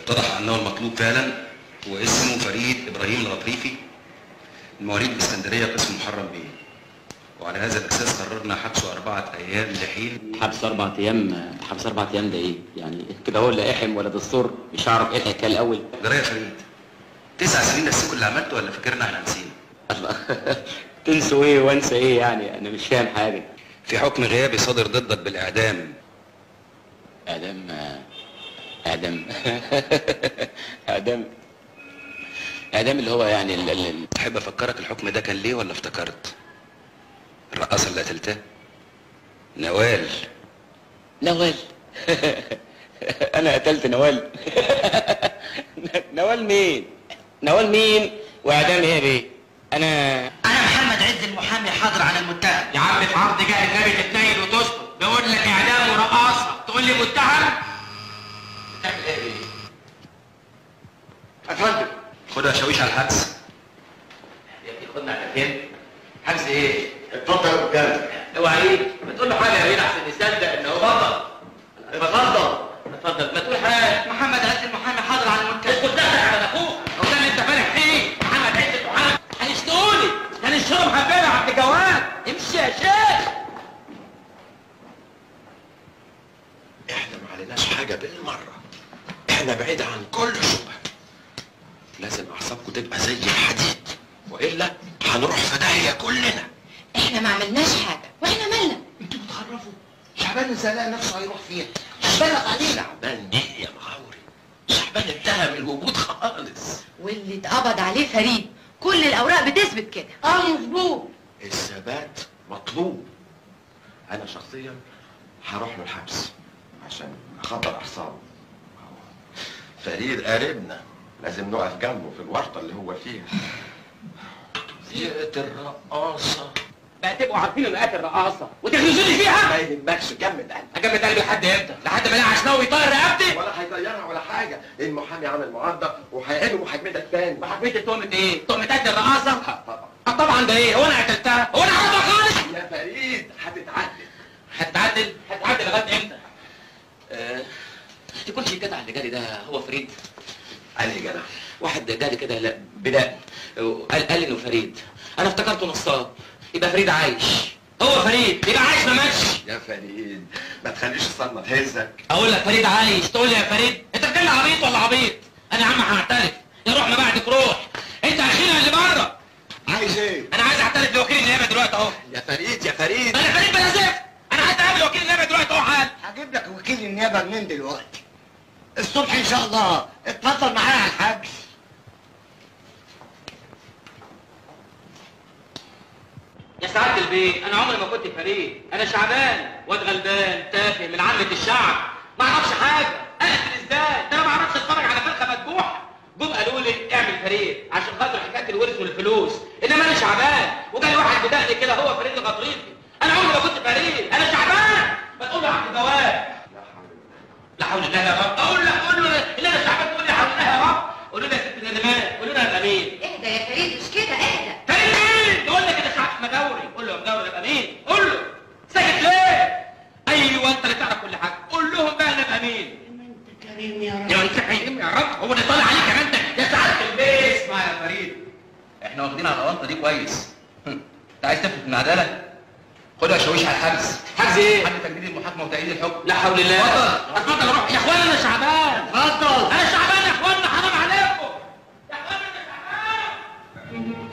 اتضح انه المطلوب فعلا هو اسمه فريد ابراهيم الغطريفي المواليد الاسكندريه قسم محرم بيه وعلى هذا الاساس قررنا حبسه اربعه ايام لحين حبس اربع ايام حبس اربع ايام ده ايه؟ يعني كده هو لا احم ولا دستور مش هعرف ايه الحكايه الاول جرايه فريد تسع سنين نسيكوا اللي عملته ولا فاكرنا احنا نسينا الله تنسوا ايه وانسى ايه يعني انا مش فاهم حاجه في حكم غيابي صادر ضدك بالاعدام اعدام اعدام اعدام اعدام اللي هو يعني ال- ال- ال- تحب افكرك الحكم ده كان ليه ولا افتكرت الرقاصه اللي قتلتها نوال نوال انا قتلت نوال نوال مين نوال مين واعدام ايه بيه انا انا محمد عز المحامي حاضر على المتهم يا عم في عرض جاي النبي تتنيل وتسكت بيقول لك اعدام ورقاصه تقول لي متهم بتعمل ايه بيه؟ اتفضل خدها شاويش على الحبس يا ابني خدنا على فين؟ حبس ايه؟ اتفضل يا رجاله اوعى عليك ما تقول له حاجه يا بيه احسن يصدق ان هو اتفضل اتفضل اتفضل ما تقول حاجه محمد عز المحامي حاضر على المتهم اسكت نفسك على اخوك هو ده اللي انت فارح فيه محمد عز محمد هيشتوني كان الشرب حبيبي يا عبد الجواد امشي يا شيخ احنا ما عليناش حاجه بالمره احنا بعيد عن كل شبهه لازم اعصابكم تبقى زي الحديد والا هنروح في داهيه كلنا احنا ما عملناش حاجه واحنا مالنا انتوا بتخرفوا شعبان ازاي نفسه هيروح فيها بلغ علينا شعبان ايه يا مغاوري شعبان اتهم الوجود خالص واللي اتقبض عليه فريد كل الاوراق بتثبت كده اه مظبوط الثبات مطلوب انا شخصيا هروح له الحبس عشان اخبر اعصابه فريد قريبنا لازم نقف جنبه في الورطه اللي هو فيها زيقة الرقاصة بقى تبقوا عارفين ان قاتل رقاصه وتغلزوني فيها ما يهمكش جمد قلبك اجمد قلبي لحد امتى؟ لحد ما الاقي عشناوي يطير رقبتي ولا هيطيرها ولا حاجة المحامي عامل معارضة وهيعيدوا محاكمتك تاني وحكيت تهمة ايه؟ تهمة قتل الرقاصة؟ طبعا اه طبعا ده ايه؟ هو انا قتلتها؟ هو انا عارفها خالص؟ يا فريد هتتعدل هتتعدل؟ هتتعدل لغاية امتى؟ آه، تكونش الجدع اللي جالي ده هو فريد علي جدع واحد جالي كده لا بداء قال قال انه فريد انا افتكرته نصاب يبقى فريد عايش هو فريد يبقى عايش ما ماتش يا فريد ما تخليش الصدمة تهزك اقول لك فريد عايش تقول لي يا فريد انت بتتكلم عبيط ولا عبيط؟ انا يا عم هعترف يا روح ما بعدك روح انت اخيرا اللي بره عايز ايه؟ انا عايز اعترف لوكيل النيابه دلوقتي اهو يا فريد يا فريد انا فريد بلا زفت انا عايز اقابل وكيل النيابه دلوقتي اهو حال هجيب لك وكيل النيابه منين دلوقتي الصبح ان شاء الله اتفضل معايا على الحبس يا سعادة البيت أنا عمري ما كنت فريد أنا شعبان واد غلبان تافه من عامة الشعب ما أعرفش حاجة أقتل إزاي ده أنا ما أعرفش أتفرج على فرخة مذبوحة جم قالوا لي اعمل فريد عشان خاطر حكاية الورث والفلوس إنما أنا شعبان وجالي واحد بدقني كده هو فريد الغطريفي أنا عمري ما كنت فريد أنا شعبان ما تقول له عبد الجواد لا حول الله يا رب أقول له أقول له إن أنا شعبان تقول لي حول الله يا رب قولوا لي يا ست الندمان قولوا لي أنا أمين اهدى يا فريد مش كده اهدى فريد مين؟ يقول لك انا شعب مجاوري قول له يا مجاوري ابقى مين؟ قول له ساكت ليه؟ ايوه انت اللي تعرف كل حاجه قول لهم بقى انا ابقى مين؟ انت كريم يا رب يا انت حليم يا رب هو اللي طالع عليك كمان انت يا سعاده البيت اسمع يا فريد احنا واخدين على الغلطه دي كويس انت عايز تفلت من العداله خدها شاويش على الحبس حجز ايه؟ حد تجديد المحاكمه وتأييد الحكم لا حول الله اتفضل. اتفضل روح يا اخوان انا شعبان اتفضل انا شعبان يا اخوانا حرام عليكم يا اخوان انا شعبان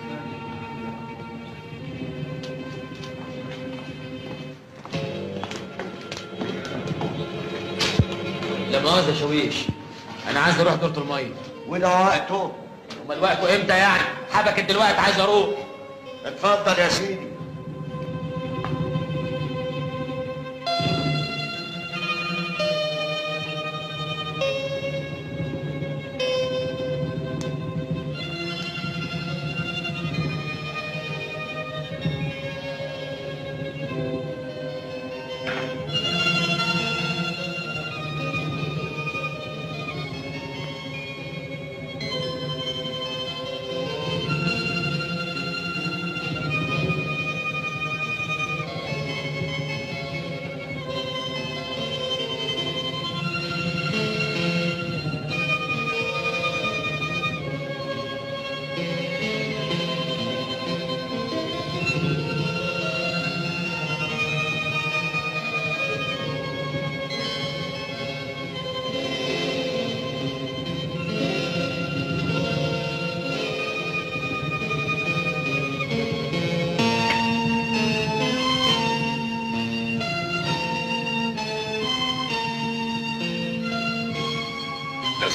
لا مؤاخذة يا شويش انا عايز اروح دورة المية وده وقته امال وقته امتى يعني حبكت دلوقتي عايز اروح اتفضل يا سيدي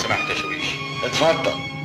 سمحت يا شويش اتفضل